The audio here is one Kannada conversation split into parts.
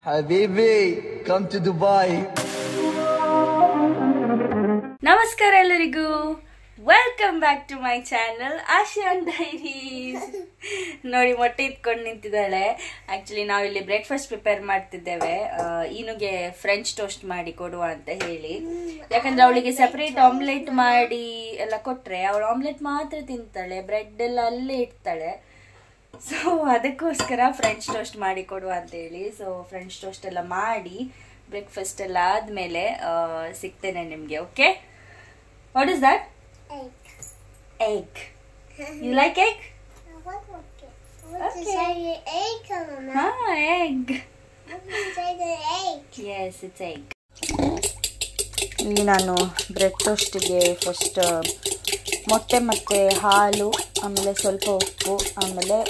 Habibi, come to Dubai. ನಮಸ್ಕಾರ ಎಲ್ಲರಿಗೂ welcome back to my channel Ashiyan diaries ನೋಡಿ ಮೊಟ್ಟೆ ಇಟ್ಕೊಂಡು ನಿಂತಿದ್ದಾಳೆ ಆಕ್ಚುಲಿ ನಾವು ಇಲ್ಲಿ ಬ್ರೇಕ್ಫಾಸ್ಟ್ ಪ್ರಿಪೇರ್ ಮಾಡ್ತಿದ್ದೇವೆ ಆ, ಈನುಗೆ ಫ್ರೆಂಚ್ ಟೋಸ್ಟ್ ಮಾಡಿ ಕೊಡುವ ಅಂತ ಹೇಳಿ ಯಾಕಂದ್ರೆ ಅವಳಿಗೆ ಸೆಪರೇಟ್ ಆಮ್ಲೆಟ್ ಮಾಡಿ ಎಲ್ಲ ಕೊಟ್ರೆ ಅವಳು ಆಮ್ಲೆಟ್ ಮಾತ್ರ ತಿಂತಾಳೆ ಬ್ರೆಡ್ ಎಲ್ಲ ಅಲ್ಲೇ ಇಡ್ತಾಳೆ ಸೊ ಅದಕ್ಕೋಸ್ಕರ ಫ್ರೆಂಚ್ ಟೋಸ್ಟ್ ಮಾಡಿ ಕೊಡುವ ಅಂತ ಹೇಳಿ ಸೊ ಫ್ರೆಂಚ್ ಟೋಸ್ಟ್ ಎಲ್ಲ ಮಾಡಿ ಬ್ರೇಕ್ಫಾಸ್ಟ್ ಎಲ್ಲ ಆದ್ಮೇಲೆ ಆ, ಸಿಗ್ತೇನೆ ನಿಮ್ಗೆ okay what is that egg you like egg What was it? What Okay. to say the egg, Mama? ಹಾ egg What to say the egg? Yes it's egg ಇಲ್ಲಿ ನಾನು ಬ್ರೆಡ್ ಟೋಸ್ಟಿಗೆ ಫಸ್ಟ್ ಮೊಟ್ಟೆ ಮತ್ತು ಹಾಲು ಆಮೇಲೆ ಸ್ವಲ್ಪ ಉಪ್ಪು ಆಮೇಲೆ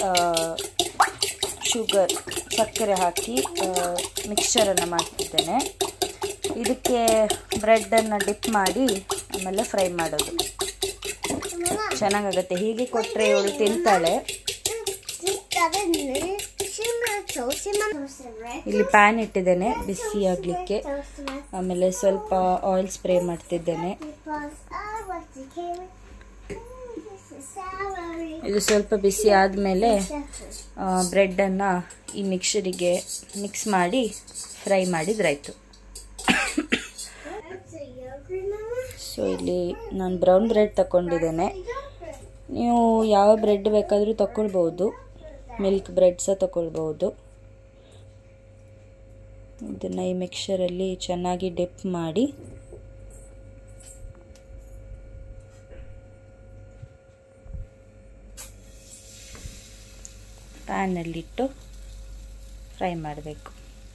ಶುಗರ್ ಸಕ್ಕರೆ ಹಾಕಿ ಮಿಕ್ಸ್ಚರನ್ನು ಮಾಡ್ತಿದ್ದೇನೆ ಇದಕ್ಕೆ ಬ್ರೆಡ್ಡನ್ನು ಡಿಪ್ ಮಾಡಿ ಆಮೇಲೆ ಫ್ರೈ ಮಾಡೋದು Mama, ಚೆನ್ನಾಗಾಗತ್ತೆ ಹೀಗೆ ಕೊಟ್ಟರೆ ಇವಳು ತಿಂತಾಳೆ this doesn't move. Shimmer toast, shimmer toast, red ಇಲ್ಲಿ ಪ್ಯಾನ್ ಇಟ್ಟಿದ್ದೇನೆ ಬಿಸಿ ಆಗಲಿಕ್ಕೆ toast, red ಆಮೇಲೆ ಸ್ವಲ್ಪ ಆಯಿಲ್ ಸ್ಪ್ರೇ ಮಾಡ್ತಿದ್ದೇನೆ because I want to carry. This is celery. ಇದು ಸ್ವಲ್ಪ ಬಿಸಿ ಆದಮೇಲೆ ಬ್ರೆಡ್ಡನ್ನು ಈ ಮಿಕ್ಸರಿಗೆ ಮಿಕ್ಸ್ ಮಾಡಿ ಫ್ರೈ ಮಾಡಿದ್ರಾಯ್ತು That's a yogurt, Mama. ಸೊ ಇಲ್ಲಿ ನಾನು ಬ್ರೌನ್ ಬ್ರೆಡ್ ತಗೊಂಡಿದ್ದೇನೆ ನೀವು ಯಾವ ಬ್ರೆಡ್ ಬೇಕಾದರೂ ತಗೊಳ್ಬೋದು ಮಿಲ್ಕ್ ಬ್ರೆಡ್ ಸಹ ತಗೊಳ್ಬೋದು ಇದನ್ನು ಈ ಮಿಕ್ಸರಲ್ಲಿ ಚೆನ್ನಾಗಿ ಡಿಪ್ ಮಾಡಿ ಪ್ಯಾನಲ್ಲಿಟ್ಟು ಫ್ರೈ ಮಾಡಬೇಕು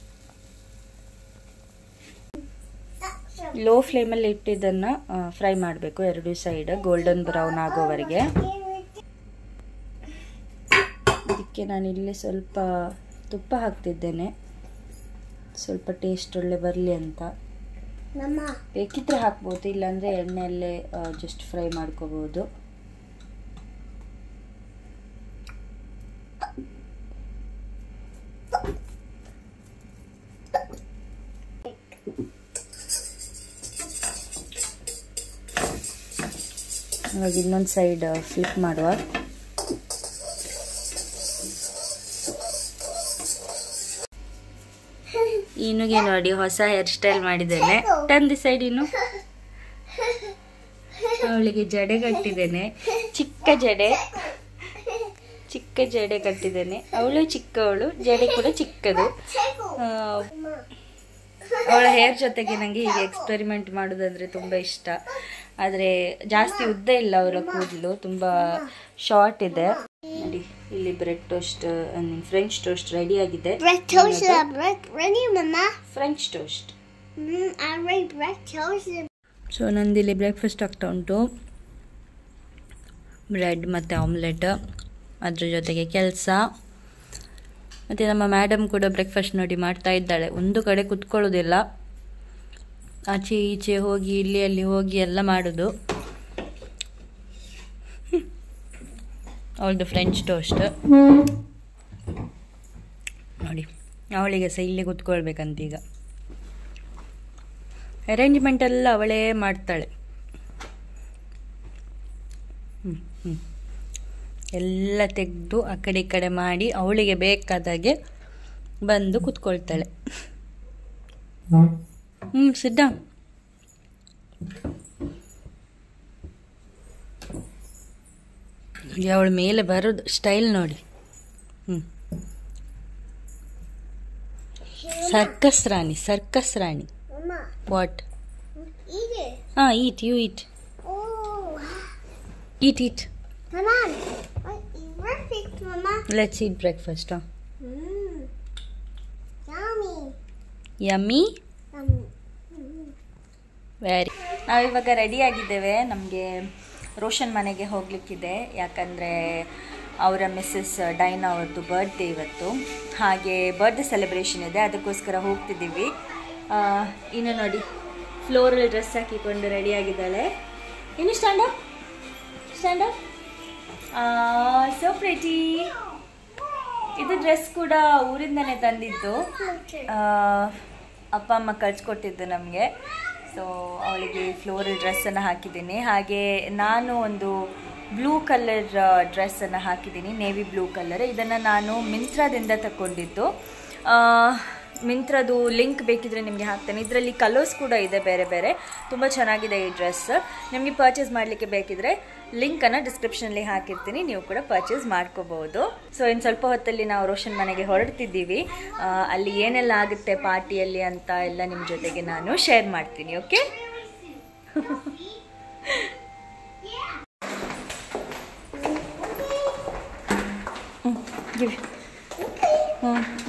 ಲೋ ಫ್ಲೇಮಲ್ಲಿ ಇಟ್ಟಿದ್ದನ್ನು ಫ್ರೈ ಮಾಡಬೇಕು ಎರಡು ಸೈಡ್ ಗೋಲ್ಡನ್ ಬ್ರೌನ್ ಆಗೋವರೆಗೆ ಇದಕ್ಕೆ ನಾನು ಇಲ್ಲಿ ಸ್ವಲ್ಪ ತುಪ್ಪ ಹಾಕ್ತಿದ್ದೇನೆ ಸ್ವಲ್ಪ ಟೇಸ್ಟ್ ಒಳ್ಳೆ ಬರಲಿ ಅಂತ Mama, ಬೇಕಿದ್ರೆ ಹಾಕ್ಬೋದು ಇಲ್ಲಾಂದರೆ ಎಣ್ಣೆಯಲ್ಲೇ ಜಸ್ಟ್ ಫ್ರೈ ಮಾಡ್ಕೋಬೋದು ಇವಾಗ ಇನ್ನೊಂದು ಸೈಡ್ ಫ್ಲಿಪ್ ಮಾಡುವ ಇನುಗೆ ನೋಡಿ ಹೊಸ ಹೇರ್ ಸ್ಟೈಲ್ ಮಾಡಿದ್ದೇನೆ ಟನ್ ದಿ ಸೈಡ್ ಇನ್ನು ಅವಳಿಗೆ ಜಡೆ ಕಟ್ಟಿದ್ದೇನೆ ಚಿಕ್ಕ ಜಡೆ ಚಿಕ್ಕ ಜಡೆ ಕಟ್ಟಿದ್ದೇನೆ ಅವಳು ಚಿಕ್ಕವಳು ಜಡೆ ಕೂಡ ಚಿಕ್ಕದು ಆ, ಅವಳ ಹೇರ್ ಜೊತೆಗೆ ನನಗೆ ಹೀಗೆ ಎಕ್ಸ್ಪೆರಿಮೆಂಟ್ ಮಾಡೋದಂದ್ರೆ ತುಂಬ ಇಷ್ಟ ಆದರೆ ಜಾಸ್ತಿ ಉದ್ದ ಇಲ್ಲ ಅವರ ಕೂದಲು ತುಂಬ ಶಾರ್ಟ್ ಇದೆ ನೋಡಿ ಇಲ್ಲಿ bread toast French toast ready ಆಗಿದೆ bread toast, uh, bread ready, Mama. ಫ್ರೆಂಚ್ ಟೋಸ್ಟ್ Mm, I read bread toast. ಸೊ ನಂದಿಲ್ಲಿ ಬ್ರೇಕ್ಫಾಸ್ಟ್ ಆಗ್ತಾ ಉಂಟು ಬ್ರೆಡ್ ಮತ್ತು ಆಮ್ಲೆಟ್ ಅದ್ರ ಜೊತೆಗೆ ಕೆಲಸ ಮತ್ತು ನಮ್ಮ ಮೇಡಮ್ ಕೂಡ ಬ್ರೇಕ್ಫಾಸ್ಟ್ ನೋಡಿ ಮಾಡ್ತಾ ಇದ್ದಾಳೆ ಒಂದು ಕಡೆ ಕುತ್ಕೊಳ್ಳೋದಿಲ್ಲ ಆಚೆ ಈಚೆ ಹೋಗಿ ಇಲ್ಲಿ ಅಲ್ಲಿ ಹೋಗಿ ಎಲ್ಲ ಮಾಡೋದು ಅವಳದು ಫ್ರೆಂಚ್ ಟೋಸ್ಟ್ ನೋಡಿ ಅವಳಿಗೆ ಸಹ ಇಲ್ಲೇ ಕುತ್ಕೊಳ್ಬೇಕಂತೀಗ ಅರೇಂಜ್ಮೆಂಟ್ ಎಲ್ಲ ಅವಳೇ ಮಾಡ್ತಾಳೆ ಹ್ಮ್, ಹ್ಮ್. ಎಲ್ಲ ತೆಗೆದು ಆ ಕಡೆ ಈ ಕಡೆ ಮಾಡಿ ಅವಳಿಗೆ ಬೇಕಾದಾಗೆ ಬಂದು ಕುತ್ಕೊಳ್ತಾಳೆ ಹ್ಞೂ ಸಿದ್ಧ ಅವಳ ಮೇಲೆ ಬರೋದು ಸ್ಟೈಲ್ ನೋಡಿ ಹ್ಞೂ ಸರ್ಕಸ್ ರಾಣಿ ಸರ್ಕಸ್ ರಾಣಿ Mama, ವಾಟ್ eat it. ಹಾಂ eat you eat Oh, eat eat come on. What, perfect, Mama. Let's eat breakfast Mmm. Yummy. Yummy Yummy. Very ನಾವಿವಾಗ ರೆಡಿ ಆಗಿದ್ದೇವೆ ನಮಗೆ ರೋಷನ್ ಮನೆಗೆ ಹೋಗ್ಲಿಕ್ಕಿದೆ ಯಾಕಂದರೆ ಅವರ ಮಿಸ್ಸಸ್ ಡೈನಾ ಅವ್ರದ್ದು ಬರ್ತ್ಡೇ ಇವತ್ತು ಹಾಗೆ ಬರ್ತ್ಡೇ ಸೆಲೆಬ್ರೇಷನ್ ಇದೆ ಅದಕ್ಕೋಸ್ಕರ ಹೋಗ್ತಿದ್ದೀವಿ ಆ, ಇನ್ನು ನೋಡಿ ಫ್ಲೋರಲ್ ಡ್ರೆಸ್ ಹಾಕಿಕೊಂಡು ರೆಡಿ ಆಗಿದ್ದಾಳೆ ಇನ್ನು ಸ್ಟ್ಯಾಂಡಪ್ ಸ್ಟ್ಯಾಂಡಪ್ ಸೊ ಪ್ರಿಟಿ ಇದು ಡ್ರೆಸ್ ಕೂಡ ಊರಿಂದನೇ ತಂದಿದ್ದು ಆ, ಅಪ್ಪ ಅಮ್ಮ ಕಳ್ಸಿಕೊಟ್ಟಿದ್ದು ನಮಗೆ ಸೊ ಅವಳಿಗೆ ಫ್ಲೋರಲ್ ಡ್ರೆಸ್ಸನ್ನು ಹಾಕಿದ್ದೀನಿ ಹಾಗೆ ನಾನು ಒಂದು ಬ್ಲೂ ಕಲರ್ ಡ್ರೆಸ್ಸನ್ನು ಹಾಕಿದ್ದೀನಿ ನೇವಿ ಬ್ಲೂ ಕಲರ್ ಇದನ್ನು ನಾನು ಮಿಂತ್ರಾದಿಂದ ತಗೊಂಡಿದ್ದು ಆ, ಮಿಂತ್ರದು ಲಿಂಕ್ ಬೇಕಿದ್ರೆ ನಿಮಗೆ ಹಾಕ್ತೇನೆ ಇದರಲ್ಲಿ ಕಲರ್ಸ್ ಕೂಡ ಇದೆ ಬೇರೆ ಬೇರೆ ತುಂಬ ಚೆನ್ನಾಗಿದೆ ಈ ಡ್ರೆಸ್ ನಿಮಗೆ ಪರ್ಚೇಸ್ ಮಾಡಲಿಕ್ಕೆ ಬೇಕಿದ್ರೆ ಲಿಂಕನ್ನು ಡಿಸ್ಕ್ರಿಪ್ಷನಲ್ಲಿ ಹಾಕಿರ್ತೀನಿ ನೀವು ಕೂಡ ಪರ್ಚೇಸ್ ಮಾಡ್ಕೋಬಹುದು ಸೊ ಇನ್ನು ಸ್ವಲ್ಪ ಹೊತ್ತಲ್ಲಿ ನಾವು ರೋಷನ್ ಮನೆಗೆ ಹೊರಡ್ತಿದ್ದೀವಿ ಆ, ಅಲ್ಲಿ ಏನೆಲ್ಲ ಆಗುತ್ತೆ ಪಾರ್ಟಿಯಲ್ಲಿ ಅಂತ ಎಲ್ಲ ನಿಮ್ಮ ಜೊತೆಗೆ ನಾನು ಶೇರ್ ಮಾಡ್ತೀನಿ ಓಕೆ ಹ್ಞೂ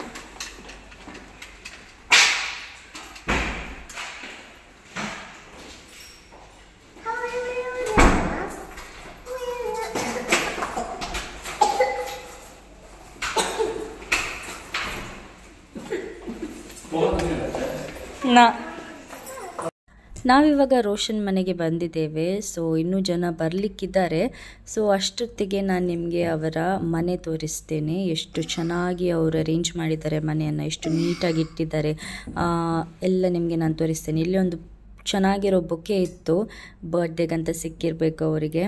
ನಾ ನಾವಿವಾಗ ರೋಷನ್ ಮನೆಗೆ ಬಂದಿದ್ದೇವೆ ಸೊ ಇನ್ನೂ ಜನ ಬರಲಿಕ್ಕಿದ್ದಾರೆ ಸೊ ಅಷ್ಟೊತ್ತಿಗೆ ನಾನು ನಿಮಗೆ ಅವರ ಮನೆ ತೋರಿಸ್ತೇನೆ ಎಷ್ಟು ಚೆನ್ನಾಗಿ ಅವರು ಅರೇಂಜ್ ಮಾಡಿದ್ದಾರೆ ಮನೆಯನ್ನು ಎಷ್ಟು ನೀಟಾಗಿ ಇಟ್ಟಿದ್ದಾರೆ ಆ, ಎಲ್ಲ ನಿಮಗೆ ನಾನು ತೋರಿಸ್ತೇನೆ ಇಲ್ಲಿ ಒಂದು ಚೆನ್ನಾಗಿರೋ ಬೊಕ್ಕೆ ಇತ್ತು ಬರ್ಡೇಗಂತ ಸಿಕ್ಕಿರಬೇಕು ಅವರಿಗೆ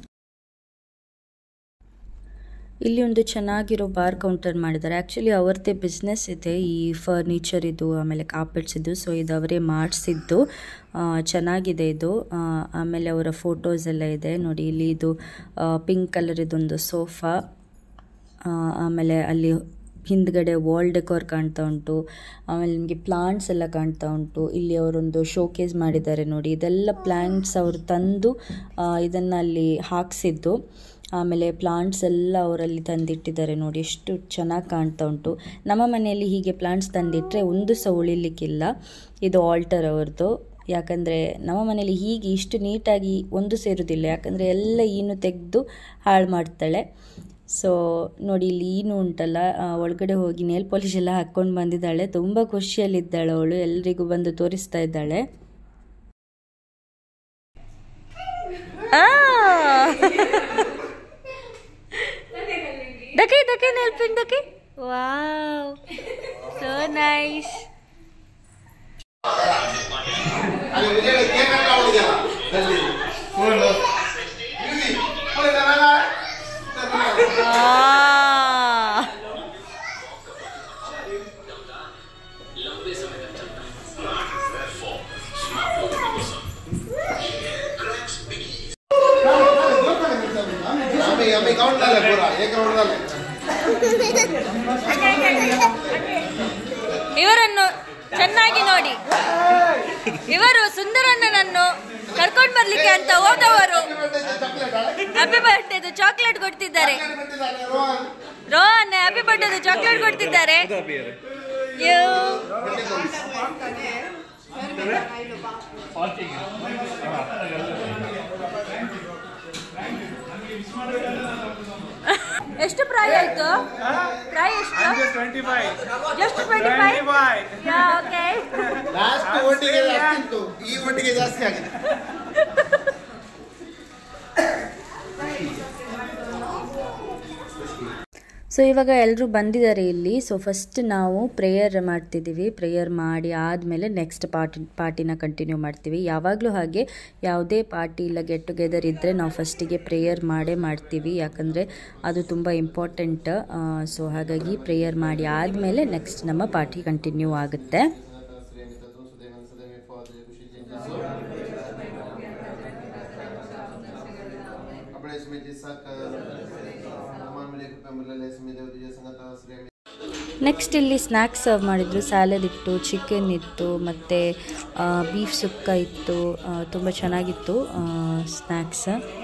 ಇಲ್ಲಿ ಒಂದು ಚೆನ್ನಾಗಿರೋ ಬಾರ್ ಕೌಂಟರ್ ಮಾಡಿದ್ದಾರೆ ಆ್ಯಕ್ಚುಲಿ ಅವ್ರದ್ದೇ ಬಿಸ್ನೆಸ್ ಇದೆ ಈ ಫರ್ನಿಚರ್ ಇದು ಆಮೇಲೆ ಕಾರ್ಪೆಟ್ಸ್ ಇದು ಸೊ ಇದು ಅವರೇ ಮಾಡಿಸಿದ್ದು ಚೆನ್ನಾಗಿದೆ ಇದು ಆ, ಆಮೇಲೆ ಅವರ ಫೋಟೋಸ್ ಎಲ್ಲ ಇದೆ ನೋಡಿ ಇಲ್ಲಿ ಇದು ಪಿಂಕ್ ಕಲರ್ ಇದೊಂದು ಸೋಫಾ ಆ, ಆಮೇಲೆ ಅಲ್ಲಿ ಹಿಂದ್ಗಡೆ ವಾಲ್ ಡೆಕೋರ್ ಕಾಣ್ತಾ ಉಂಟು ಆಮೇಲೆ ನಿಮಗೆ ಪ್ಲಾಂಟ್ಸ್ ಎಲ್ಲ ಕಾಣ್ತಾ ಉಂಟು ಇಲ್ಲಿ ಅವರೊಂದು ಶೋಕೇಸ್ ಮಾಡಿದ್ದಾರೆ ನೋಡಿ ಇದೆಲ್ಲ ಪ್ಲಾಂಟ್ಸ್ ಅವರು ತಂದು ಇದನ್ನು ಅಲ್ಲಿ ಹಾಕ್ಸಿದ್ದು ಆಮೇಲೆ ಪ್ಲಾಂಟ್ಸ್ ಎಲ್ಲ ಅವರಲ್ಲಿ ತಂದಿಟ್ಟಿದ್ದಾರೆ ನೋಡಿ ಎಷ್ಟು ಚೆನ್ನಾಗಿ ಕಾಣ್ತಾ ಉಂಟು ನಮ್ಮ ಮನೆಯಲ್ಲಿ ಹೀಗೆ ಪ್ಲಾಂಟ್ಸ್ ತಂದಿಟ್ಟರೆ ಒಂದು ಸಹ ಉಳಿಲಿಕ್ಕಿಲ್ಲ ಇದು ಆಲ್ಟರ್ ಅವ್ರದ್ದು ಯಾಕಂದರೆ ನಮ್ಮ ಮನೇಲಿ ಹೀಗೆ ಇಷ್ಟು ನೀಟಾಗಿ ಒಂದು ಸೇರುವುದಿಲ್ಲ ಯಾಕಂದರೆ ಎಲ್ಲ ಈನು ತೆಗೆದು ಹಾಳು ಮಾಡ್ತಾಳೆ ಸೊ ನೋಡಿ ಇಲ್ಲಿ ಈನು ಉಂಟಲ್ಲ ಆ, ಒಳಗಡೆ ಹೋಗಿ ನೇಲ್ ಪಾಲಿಶ್ ಎಲ್ಲ ಹಾಕ್ಕೊಂಡು ಬಂದಿದ್ದಾಳೆ ತುಂಬ ಖುಷಿಯಲ್ಲಿದ್ದಾಳೆ ಅವಳು ಎಲ್ರಿಗೂ ಬಂದು ತೋರಿಸ್ತಾ ಇದ್ದಾಳೆ ದಕ್ಕೆ ದಕ್ಕೆ ನೇಲ್ ಪಿನ್ ದಕ್ಕೆ ವಾವ್ ಸೋ ನೈಸ್ हमें हमें काउंट डाले पूरा एक राउंड डाले ಇವರನ್ನು ಚೆನ್ನಾಗಿ ನೋಡಿ ಇವರು ಸುಂದರಣ್ಣನನ್ನು ಕರ್ಕೊಂಡು ಬರ್ಲಿಕ್ಕೆ ಅಂತ ಹೋದವರು ಹ್ಯಾಪಿ ಬರ್ಡೇದು ಚಾಕ್ಲೇಟ್ ಕೊಡ್ತಿದ್ದಾರೆ ರೋಹನ್ ಹ್ಯಾಪಿ ಬರ್ಡೇದು ಚಾಕ್ಲೇಟ್ ಕೊಡ್ತಿದ್ದಾರೆ ಯೋ. ಎಷ್ಟು ಪ್ರಾಯ ಆಯ್ತು ಪ್ರಾಯ ಎಷ್ಟು twenty five just twenty five okay last ಒಟ್ಟಿಗೆ ಜಾಸ್ತಿ ಇತ್ತು ಈ ಒಟ್ಟಿಗೆ ಜಾಸ್ತಿ ಆಗಿದೆ ಸೊ ಇವಾಗ ಎಲ್ಲರೂ ಬಂದಿದ್ದಾರೆ ಇಲ್ಲಿ ಸೊ ಫಸ್ಟ್ ನಾವು ಪ್ರೇಯರ್ ಮಾಡ್ತಿದ್ದೀವಿ ಪ್ರೇಯರ್ ಮಾಡಿ ಆದಮೇಲೆ ನೆಕ್ಸ್ಟ್ ಪಾರ್ಟಿ ಪಾರ್ಟಿನ ಕಂಟಿನ್ಯೂ ಮಾಡ್ತೀವಿ ಯಾವಾಗಲೂ ಹಾಗೆ ಯಾವುದೇ ಪಾರ್ಟಿ ಇಲ್ಲ ಗೆಟ್ ಟುಗೆದರ್ ಇದ್ದರೆ ನಾವು ಫಸ್ಟಿಗೆ ಪ್ರೇಯರ್ ಮಾಡೇ ಮಾಡ್ತೀವಿ ಯಾಕಂದರೆ ಅದು ತುಂಬ ಇಂಪಾರ್ಟೆಂಟ್ ಸೊ ಹಾಗಾಗಿ ಪ್ರೇಯರ್ ಮಾಡಿ ಆದಮೇಲೆ ನೆಕ್ಸ್ಟ್ ನಮ್ಮ ಪಾರ್ಟಿ ಕಂಟಿನ್ಯೂ ಆಗುತ್ತೆ अपने इसमें जिसका मान मिले कृपया मिले इसमें देव तुझे संगत श्री ನೆಕ್ಸ್ಟ್ ಇಲ್ಲಿ ಸ್ನ್ಯಾಕ್ಸ್ ಸರ್ವ್ ಮಾಡಿದ್ರು ಸ್ಯಾಲಡ್ ಇತ್ತು ಚಿಕನ್ ಇತ್ತು ಮತ್ತು ಬೀಫ್ ಸುಕ್ಕ ಇತ್ತು ತುಂಬ ಚೆನ್ನಾಗಿತ್ತು snacks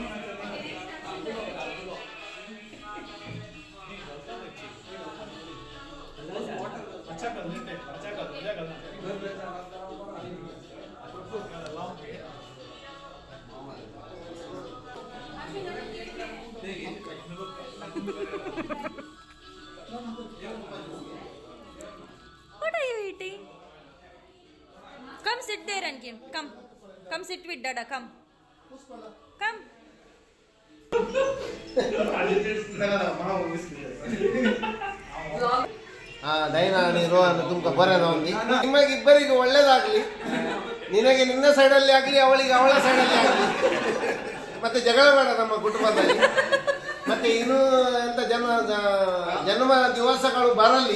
What are you eating? Come sit there and give. Come. Come sit with Dada. Come. Come. ಆ ದೈನಾಣಿ ರೋಹನ್ ತುಮಕ ಬರೋದು ಒಂದು ನಿಮಗಿಬ್ಬರಿಗೂ ಒಳ್ಳೇದಾಗ್ಲಿ ನಿನಗೆ ನಿನ್ನ ಸೈಡಲ್ಲಿ ಆಗ್ಲಿ ಅವಳಿಗೆ ಅವಳ ಸೈಡಲ್ಲಿ ಆಗ್ಲಿ ಮತ್ತೆ ಜಗಳ ಬೇಡ ನಮ್ಮ ಕುಟುಂಬದಲ್ಲಿ ಮತ್ತೆ ಇನ್ನು ಎಂತ ಜನ್ಮ ಜ- ಜನ್ಮ ದಿವಸಗಳು ಬರಲಿ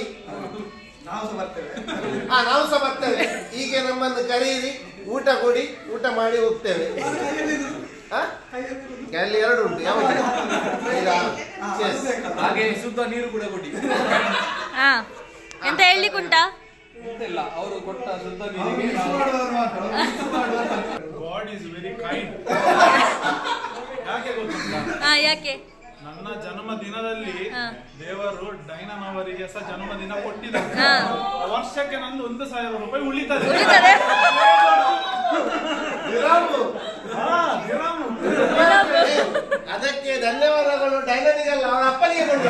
ಹಾ ನಾವು ಸಹ ಬರ್ತೇವೆ ಹೀಗೆ ನಮ್ಮನ್ನು ಕರೆಯಿರಿ ಊಟ ಕೊಡಿ ಊಟ ಮಾಡಿ ಹೋಗ್ತೇವೆ ಹಾ? ಅಲ್ಲಿ ಎರಡು ಉಂಟು ಯಾವುದು ಈಗ Yes. ಹಾಗೆ ಶುದ್ಧ ನೀರು ಕೂಡ ಕೊಡಿ ಹಾ ಎಂತ ಹೇಳಲಿಕ್ಕುಂಟಾ ಇಲ್ಲ ಅವರು ಕೊಟ್ಟ ಶುದ್ಧ ನೀರಿಗೆ ಗಾಡ್ ಈಸ್ ವೆರಿ ಕೈಂಡ್ ಯಾಕೆ ಗೊತ್ತುಂಟಾ ಹಾ ಯಾಕೆ ನನ್ನ ಜನ್ಮ ದಿನದಲ್ಲಿ ಹಾ. ದೇವರು ಡೈನನವರಿಗೆ ಸಹ ಜನ್ಮದಿನ ಕೊಟ್ಟಿದ್ದಾರೆ ಹಾ. ವರ್ಷಕ್ಕೆ ನಂದು ಒಂದು ಸಾವಿರ ರೂಪಾಯಿ ಉಳಿತದೆ ಉಳಿತದೆ ವಿರಾಮು. ಹಾ, ದಿರಾಮು. ಅದಕ್ಕೆ ಧನ್ಯವಾದಗಳು ಡೈನನಿಗಲ್ಲ ಅವನ ಅಪ್ಪನಿಗೆ ಕೊಡು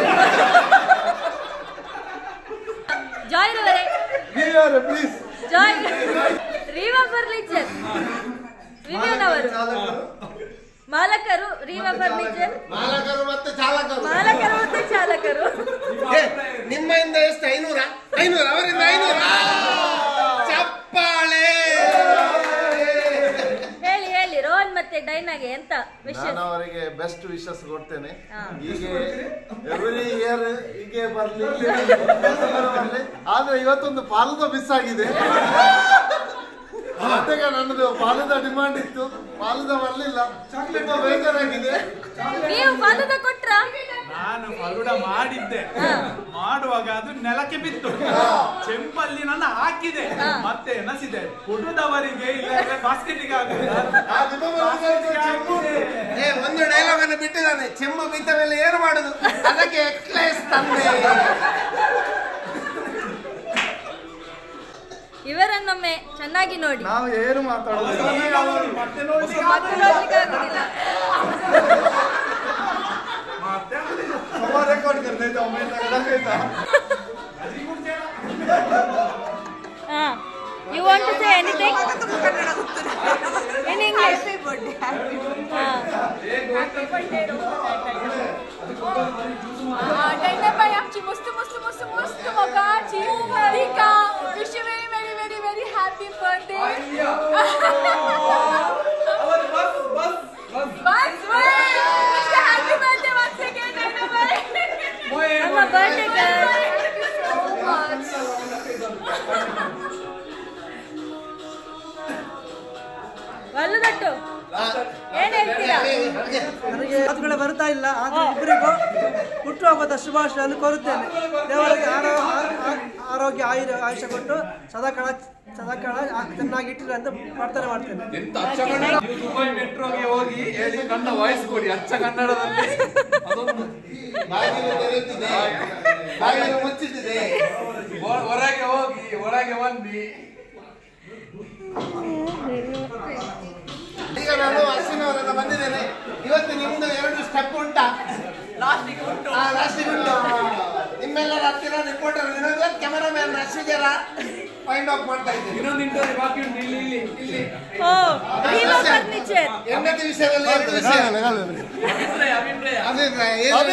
ಜಾಯ್ ರವರೇ ಜಾಯ್ ರೀವಾ ಫರ್ನಿಚರ್ ವಿವಿಯನ್ ಅವರು ಮಾಲಕರು ರೀವಾ ಫರ್ನಿಚರ್ ಮಾಲಕರು ಮತ್ತೆ ಚಾಲಕರು ಮಾಲಕರು ಮತ್ತು ಚಾಲಕರು ಏ, ನಿಮ್ಮಿಂದ ಎಷ್ಟು ಐನೂರ ಐನೂರ ಅವರಿಂದ ಐನೂರ ಚಪ್ಪಾಳೆ ಹೇಳಿ ಹೇಳಿ ರೋಹನ್ ಮತ್ತೆ ಡೈನಾಗೆ ಎಂತ ವಿಷಯ ನಾನು ಅವರಿಗೆ ಬೆಸ್ಟ್ ವಿಶಸ್ ಕೊಡ್ತೇನೆ ಹಾ. ಹೀಗೆ ಎವ್ರಿ ಇಯರ್ ಹೀಗೆ ಬರ್ಲಿ ಬರ್ಲಿ. ಆದ್ರೆ ಇವತ್ತೊಂದು ಪಾಲದ ಮಿಸ್ ಆಗಿದೆ ಅದಕ್ಕೆ ನನ್ನದು ಪಾಲದ ಡಿಮಾಂಡ್ ಇತ್ತು ಪಾಲದ ಬರ್ಲಿಲ್ಲ ತುಂಬಾ ಬೇಜಾರಾಗಿದೆ ನೀವು ಫಲದ ಕೊಟ್ರ ನಾನು ಫಲೂಡ ಮಾಡಿದ್ದೆ ಮಾಡುವಾಗ ಅದು ನೆಲಕ್ಕೆ ಬಿತ್ತು ಚೆಂಪಲ್ಲಿ ನನ್ನ ಹಾಕಿದೆ ಮತ್ತೆ ಎನಸಿದೆ ಕೊಡುದವರಿಗೆ ಇಲ್ಲದ್ರೆ ಬಾಸ್ಕೆಟಿಗೆ ಆಗುದಿಲ್ಲ ಆ ನಿಮ್ಮ ಮನಸ್ಸಲ್ಲಿ ಚೆಂಬು. ಏ, ಒಂದು ಡೈಲಾಗ್ ಅನ್ನು ಬಿಟ್ಟಿದ್ದಾನೆ ಚೆಂಬು ಬಿದ್ದ ಮೇಲೆ ಏನು ಮಾಡುದು ಅದಕ್ಕೆ ಎಕ್ಲೇಸ್ ತಂದೆ ಇವರನ್ನೊಮ್ಮೆ ಚೆನ್ನಾಗಿ ನೋಡಿ ನಾವು ಏನು ಮಾತಾಡೋದು ಮತ್ತೆ ನೋಡಿ ಮಕ್ಕಳು ನೋಡ್ಲಿಕ್ಕೆ ಆಗುದಿಲ್ಲ ಹಾ you want to say anything in English ಹಾ बाय आमची मस्त मस्त मस्त मस्त मगाची ठीक wish you very very very very happy birthday ಬಸ್ ಬಸ್ ಬಸ್ बस wish happy birthday once again Dynamite. ನಮ್ಮ birthday girl Thank you so much. ವಲ್ಲದಟ್ಟು ಏನ್ ಹೇಳ್ತೀರಾ ನನಗೆ ಮಾತುಗಳೇ ಬರ್ತಾ ಇಲ್ಲ ಆದ್ರೆ ಇಬ್ಬರಿಗೂ ಹುಟ್ಟುಹಬ್ಬದ ಶುಭಾಶಯವನ್ನು ಕೋರುತ್ತೇನೆ ದೇವರಿಗೆ ಆರೋ- ಆ- ಆ- ಆರೋಗ್ಯ ಆಯುರ ಆಯುಷ್ಯ ಕೊಟ್ಟು ಸದಾಕಾಲ ಸದಾಕಾಲ ಆ- ಚೆನ್ನಾಗಿ ಇಟ್ಟಿಲ್ಲ ಅಂತ ಪ್ರಾರ್ಥನೆ ಮಾಡ್ತೇನೆ ಎಂತ ಅಚ್ಚ ಕನ್ನಡ ನೀವು ದುಬೈ ಮೆಟ್ರೋಗೆ ಹೋಗಿ ಹೇಳಿ ನನ್ನ ವಾಯ್ಸ್ ಕೊಡಿ ಅಚ್ಚ ಕನ್ನಡದಲ್ಲಿ ಅದೊಂದು ಬಾಗಿಲು ತೆರೆಯುತ್ತಿದೆ ಬಾಗಿಲು ಮುಚ್ಚುತ್ತಿದೆ ಹೊ- ಹೊರಗೆ ಹೋಗಿ ಒಳಗೆ ಬನ್ನಿ ಈಗ ನಾನು ಅಶ್ವಿನವರನ್ನ ಬಂದಿದ್ದೇನೆ ಇವತ್ತು ನಿಮ್ದು ಎರಡು ಸ್ಟೆಪ್ ಉಂಟಾ ಲಾಸ್ಟಿಗೆ ಉಂಟು ಲಾಸ್ಟಿಗೆ ಉಂಟು ನಿಮ್ಮೆಲ್ಲರ ಹತ್ತಿರ ರಿಪೋರ್ಟರ್ ವಿನೋದ್ ಕ್ಯಾಮರಾಮ್ಯಾನ್ ಅಶ್ವಿಜರ ಫೈಂಡ್ ಔಟ್ ಮಾಡ್ತಾ ಇದ್ದೀನಿ ಇನ್ನೊಂದು ಇಂಟರ್ವ್ಯೂ ಬಾಕಿ ಉಂಟು ಇಲ್ಲಿ ಇಲ್ಲಿ ಇಲ್ಲಿ ಓ ರೀವಾ ಫರ್ನಿಚರ್ ಹೆಂಡತಿ ವಿಷಯದಲ್ಲಿ ಎಂತ ವಿಷಯ ಅಭಿಪ್ರಾಯ ಅಭಿಪ್ರಾಯ ಅಭಿಪ್ರಾಯ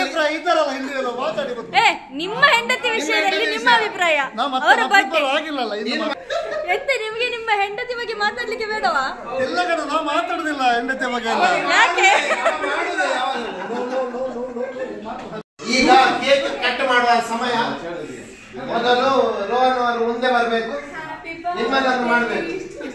ಏನು? ಏ ನಿಮ್ಮ ಹೆಂಡತಿ ವಿಷಯದಲ್ಲಿ ನಿಮ್ಮ ಅಭಿಪ್ರಾಯ ಅವರ ಬಗ್ಗೆ ಎಂತ ನಿಮಗೆ ನಿಮ್ಮ ಹೆಂಡತಿ ಬಗ್ಗೆ ಮಾತಾಡ್ಲಿಕ್ಕೆ ಬೇಡವಾ ಎಲ್ಲ ಕಡೆ ನಾವು ಮಾತಾಡುದಿಲ್ಲ ಹೆಂಡತಿ ಬಗ್ಗೆ ಎಲ್ಲ ಯಾಕೆ ಮಾಡುದು ಯಾವಾಗ? ಈಗ ಕೇಕ್ ಕಟ್ ಮಾಡುವ ಸಮಯ ಮೊದಲು ರೋಹನ್ ಅವರು ಮುಂದೆ ಬರಬೇಕು ನಿಮ್ಮನ್ನು ಮಾಡಬೇಕು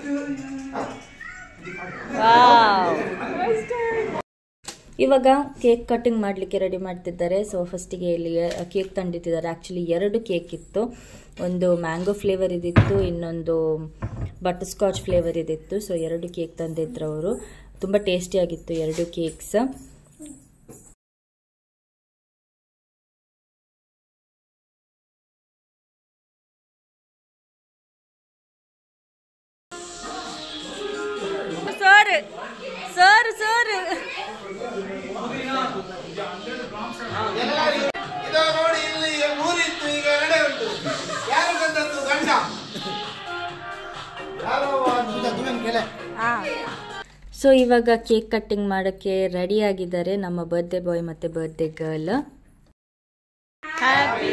ಇವಾಗ ಕೇಕ್ ಕಟಿಂಗ್ ಮಾಡಲಿಕ್ಕೆ ರೆಡಿ ಮಾಡ್ತಿದ್ದಾರೆ ಸೊ ಫಸ್ಟಿಗೆ ಇಲ್ಲಿ ಕೇಕ್ ತಂದಿಟ್ಟಿದ್ದಾರೆ ಆ್ಯಕ್ಚುಲಿ ಎರಡು ಕೇಕ್ ಇತ್ತು ಒಂದು ಮ್ಯಾಂಗೋ ಫ್ಲೇವರ್ ಇದಿತ್ತು ಇನ್ನೊಂದು ಬಟರ್ ಸ್ಕಾಚ್ ಫ್ಲೇವರ್ ಇದಿತ್ತು ಸೊ ಎರಡು ಕೇಕ್ ತಂದಿದ್ರು ಅವರು ತುಂಬ ಟೇಸ್ಟಿಯಾಗಿತ್ತು ಎರಡು ಕೇಕ್ಸ್ ಸರ್ ಸರ್ ಸರ್ ಇದು ನೋಡಿ ಇಲ್ಲಿ ಮೂರಿತ್ತು ಈಗ ಎರಡೇ ಉಂಟು ಯಾರು ಬಂದದ್ದು ಗಂಡ ಯಾರೋ ಸೊ ಇವಾಗ ಕೇಕ್ ಕಟ್ಟಿಂಗ್ ಮಾಡೋಕ್ಕೆ ರೆಡಿ ಆಗಿದ್ದಾರೆ ನಮ್ಮ ಬರ್ತ್ಡೇ ಬಾಯ್ ಮತ್ತು ಬರ್ತ್ಡೇ ಗರ್ಲ್ ಹ್ಯಾಪಿ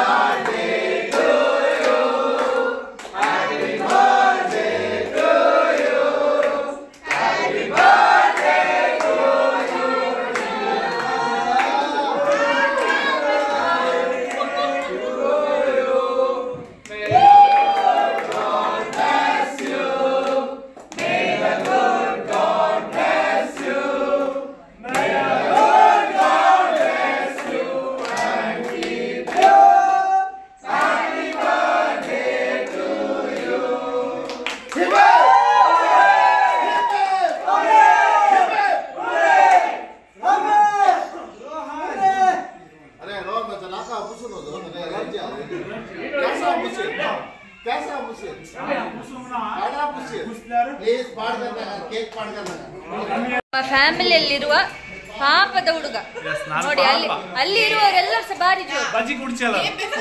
अरे रो मैं तो नाका पुसू नो दो मैं राज्य कैसा पुसे कैसा पुसे आड़ा पुसे प्लीज पाड़ करना केक पाड़ करना ನಮ್ಮ ಫ್ಯಾಮಿಲಿಯಲ್ಲಿರುವ ಪಾಪದ ಹುಡುಗ ನೋಡಿ ಅಲ್ಲಿ ಅಲ್ಲಿ ಇರುವವರೆಲ್ಲ ಸಹ ಭಾರಿ ಜೋರು ಬಜ್ಜಿ ಕುಡ್ಚಲ್ಲ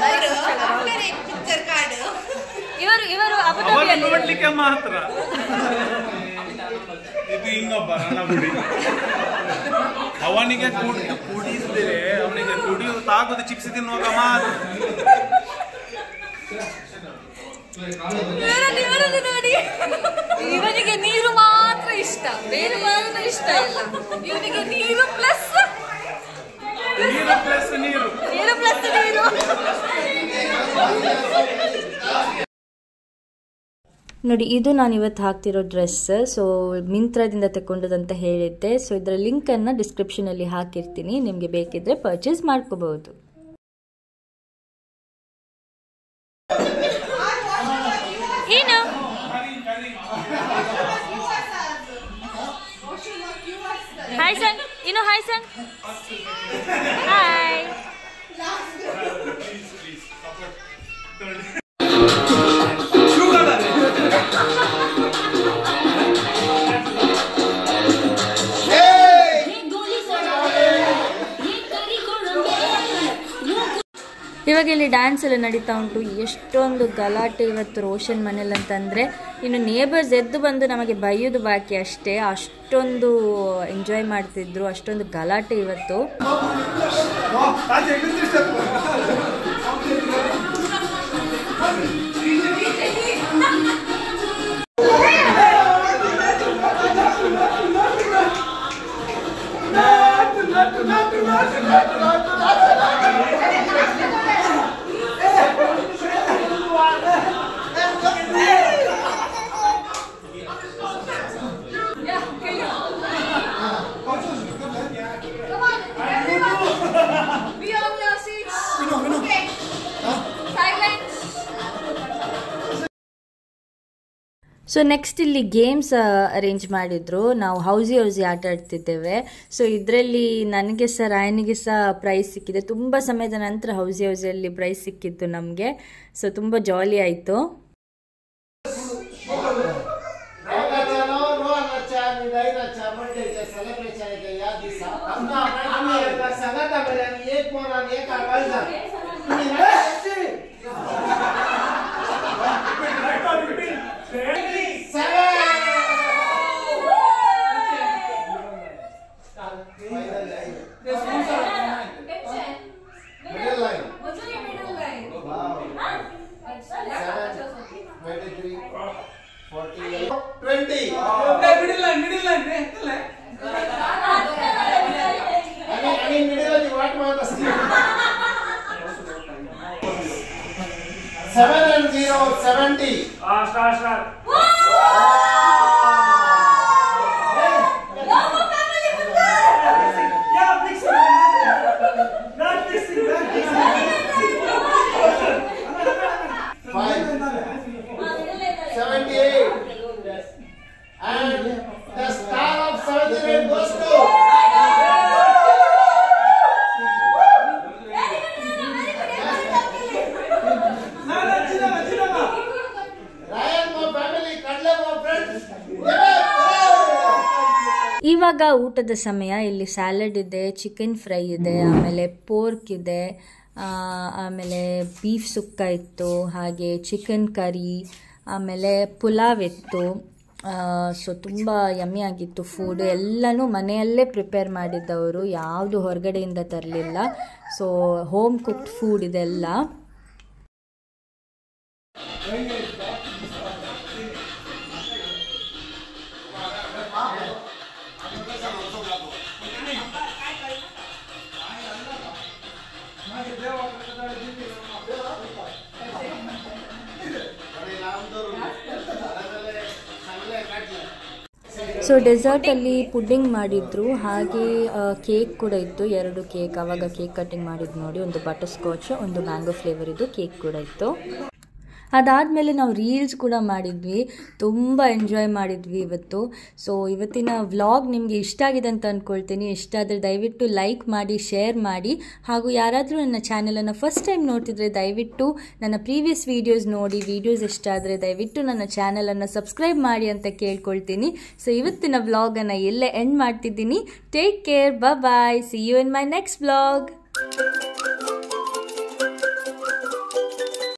ಇವರು ಇವರು ಅವನು ಅಬುದಾಬಿಯಲ್ಲಿ ನೋಡ್ಲಿಕ್ಕೆ ಮಾತ್ರ ಇದು ಇನ್ನೊಬ್ಬ ನನ್ನ ಗುಡಿ ಅವನಿಗೆ ಕುಡಿ ಕುಡಿಸಿದ್ರೆ ಅವನಿಗೆ ಕುಡಿಯುವುದು ತಾಗುದು ಚಿಪ್ಸ್ ತಿನ್ನುವಾಗ ಮಾತ್ರ ಇವರನ್ನು ಇವರನ್ನು ನೋಡಿ ಇವನಿಗೆ ನೀರು ಮಾತ್ರ ಇಷ್ಟ ಬೇರೆ ಮಾತ್ರ ಇಷ್ಟ ಇಲ್ಲ ಇವನಿಗೆ ನೀರು ಪ್ಲಸ್ ನೀರು ಪ್ಲಸ್ ನೀರು ನೀರು ಪ್ಲಸ್ ನೀರು ನೋಡಿ ಇದು ನಾನು ಇವತ್ತು ಹಾಕ್ತಿರೋ ಡ್ರೆಸ್ ಸೊ ಮಿಂತ್ರದಿಂದ ತಗೊಂಡದಂತ ಹೇಳಿದ್ದೆ ಸೊ ಇದರ ಲಿಂಕನ್ನು ಡಿಸ್ಕ್ರಿಪ್ಷನಲ್ಲಿ ಹಾಕಿರ್ತೀನಿ ನಿಮಗೆ ಬೇಕಿದ್ರೆ ಪರ್ಚೇಸ್ ಮಾಡ್ಕೋಬಹುದು ಏನು ಹಾಯ್ ಸಂಗ್ ಇನ್ನು ಹಾಯ್ ಸಂಗ್ ಹಾಯ್ ಇವಾಗ ಇಲ್ಲಿ ಡ್ಯಾನ್ಸ್ ಎಲ್ಲ ನಡೀತಾ ಉಂಟು ಎಷ್ಟೊಂದು ಗಲಾಟೆ ಇವತ್ತು ರೋಷನ್ ಮನೇಲಿ ಅಂತಂದರೆ ಇನ್ನು ನೇಬರ್ಸ್ ಎದ್ದು ಬಂದು ನಮಗೆ ಬೈಯೋದು ಬಾಕಿ ಅಷ್ಟೇ ಅಷ್ಟೊಂದು ಎಂಜಾಯ್ ಮಾಡ್ತಿದ್ರು ಅಷ್ಟೊಂದು ಗಲಾಟೆ ಇವತ್ತು ಸೊ ನೆಕ್ಸ್ಟ್ ಇಲ್ಲಿ ಗೇಮ್ಸ್ ಅರೇಂಜ್ ಮಾಡಿದ್ರು ನಾವು ಹೌಸಿ ಹೌಸಿ ಆಟ ಆಡ್ತಿದ್ದೇವೆ ಸೊ ಇದರಲ್ಲಿ ನನಗೆ ಸಹ ರಾಯನಿಗೆ ಸಹ ಪ್ರೈಸ್ ಸಿಕ್ಕಿದೆ ತುಂಬ ಸಮಯದ ನಂತರ ಹೌಸಿ ಹೌಸಿಯಲ್ಲಿ ಪ್ರೈಸ್ ಸಿಕ್ಕಿತ್ತು ನಮಗೆ ಸೊ ತುಂಬ ಜಾಲಿ ಆಯಿತು चलो रोहन अच्छा निदाइन अच्छा बर्थडे के सेलिब्रेशन के याद दिसा अपना अपना का संगत मेरे एक मोना एक आवाज Middle line. Seven, twenty-three, forty-eight, twenty. आणि आणि मिडल वाट मारत असते seven and zero seventy five seventy eight and the star of 78 goes to Ryan, my family, Kadle, my friends. ಇವಾಗ ಊಟದ ಸಮಯ ಇಲ್ಲಿ ಸ್ಯಾಲಡ್ ಇದೆ ಚಿಕನ್ ಫ್ರೈ ಇದೆ ಆಮೇಲೆ ಪೋರ್ಕ್ ಇದೆ ಆ, ಆಮೇಲೆ ಬೀಫ್ ಸುಕ್ಕ ಇತ್ತು ಹಾಗೆ ಚಿಕನ್ ಕರಿ ಆಮೇಲೆ ಪುಲಾವ್ ಇತ್ತು ಸೊ ತುಂಬ ಯಮ್ಮಿ ಆಗಿತ್ತು ಫುಡ್ ಎಲ್ಲನೂ ಮನೆಯಲ್ಲೇ ಪ್ರಿಪೇರ್ ಮಾಡಿದ್ದವರು ಯಾವುದು ಹೊರಗಡೆಯಿಂದ ತರಲಿಲ್ಲ ಸೊ ಹೋಮ್ ಕುಕ್ಡ್ ಫುಡ್ ಇದೆಲ್ಲ ಸೊ ಡೆಸರ್ಟಲ್ಲಿ ಪುಡ್ಡಿಂಗ್ ಮಾಡಿದ್ರು ಹಾಗೆ ಕೇಕ್ ಕೂಡ ಇತ್ತು ಎರಡು ಕೇಕ್ ಆವಾಗ ಕೇಕ್ ಕಟ್ಟಿಂಗ್ ಮಾಡಿದ್ದು ನೋಡಿ ಒಂದು ಬಟರ್ ಸ್ಕಾಚ್ ಒಂದು ಮ್ಯಾಂಗೋ ಫ್ಲೇವರ್ ಇದು ಕೇಕ್ ಕೂಡ ಇತ್ತು ಅದಾದಮೇಲೆ ನಾವು ರೀಲ್ಸ್ ಕೂಡ ಮಾಡಿದ್ವಿ ತುಂಬ ಎಂಜಾಯ್ ಮಾಡಿದ್ವಿ ಇವತ್ತು ಸೊ ಇವತ್ತಿನ ವ್ಲಾಗ್ ನಿಮಗೆ ಇಷ್ಟ ಆಗಿದೆ ಅಂತ ಅಂದ್ಕೊಳ್ತೀನಿ ಇಷ್ಟ ಆದರೆ ದಯವಿಟ್ಟು ಲೈಕ್ ಮಾಡಿ ಶೇರ್ ಮಾಡಿ ಹಾಗೂ ಯಾರಾದರೂ ನನ್ನ ಚಾನಲನ್ನು ಫಸ್ಟ್ ಟೈಮ್ ನೋಡ್ತಿದ್ರೆ ದಯವಿಟ್ಟು ನನ್ನ ಪ್ರೀವಿಯಸ್ ವೀಡಿಯೋಸ್ ನೋಡಿ ವೀಡಿಯೋಸ್ ಇಷ್ಟ ಆದರೆ ದಯವಿಟ್ಟು ನನ್ನ ಚಾನಲನ್ನು ಸಬ್ಸ್ಕ್ರೈಬ್ ಮಾಡಿ ಅಂತ ಕೇಳ್ಕೊಳ್ತೀನಿ ಸೊ ಇವತ್ತಿನ ವ್ಲಾಗನ್ನು ಎಲ್ಲೇ ಎಂಡ್ ಮಾಡ್ತಿದ್ದೀನಿ take care bye see you in my next vlog